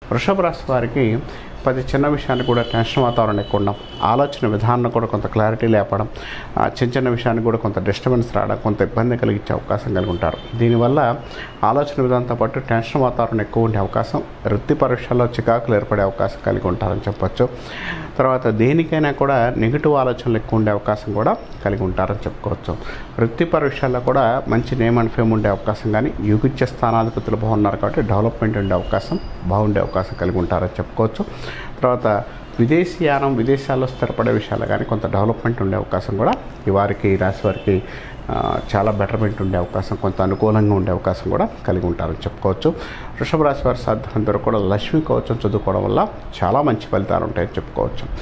వృషభ రాశి వారికి ప్రతి చిన్న విషయాన్ని కూడా టెన్షన్ వాతావరణం ఎక్కువ ఉండడం ఆలోచన విధానం కూడా కొంత క్లారిటీ లేపడం ఆ చిన్న చిన్న విషయానికి కూడా కొంత డిస్టర్బెన్స్ రావడం కొంత ఇబ్బంది కలిగించే అవకాశం కలిగి ఉంటారు దీనివల్ల ఆలోచన విధానంతో పాటు టెన్షన్ వాతావరణం ఎక్కువ ఉండే అవకాశం వృత్తి పరీక్షల్లో చికాకులు ఏర్పడే అవకాశం కలిగి ఉంటారని చెప్పొచ్చు తర్వాత దేనికైనా కూడా నెగిటివ్ ఆలోచనలు ఎక్కువ ఉండే అవకాశం కూడా కలిగి ఉంటారని చెప్పుకోవచ్చు వృత్తిపర విషయాల్లో కూడా మంచి నేమ్ అండ్ ఫేమ్ ఉండే అవకాశం కానీ యుగిత్య స్థానాధిపతులు బాగున్నారు కాబట్టి డెవలప్మెంట్ ఉండే అవకాశం బాగుండే అవకాశం కలిగి ఉంటారని చెప్పుకోవచ్చు తర్వాత విదేశీయానం విదేశాల్లో స్థిరపడే విషయాలు కానీ కొంత డెవలప్మెంట్ ఉండే అవకాశం కూడా ఈ వారికి ఈ రాశి వారికి ఆ, చాలా బెటర్మెంట్ ఉండే అవకాశం కొంత అనుకూలంగా ఉండే అవకాశం కూడా కలిగి ఉంటారని చెప్పుకోవచ్చు వృషభ రాశి వారి సాధ్యమైనంత వరకు కూడా లక్ష్మీ కవచం చదువుకోవడం వల్ల చాలా మంచి ఫలితాలు ఉంటాయని చెప్పుకోవచ్చు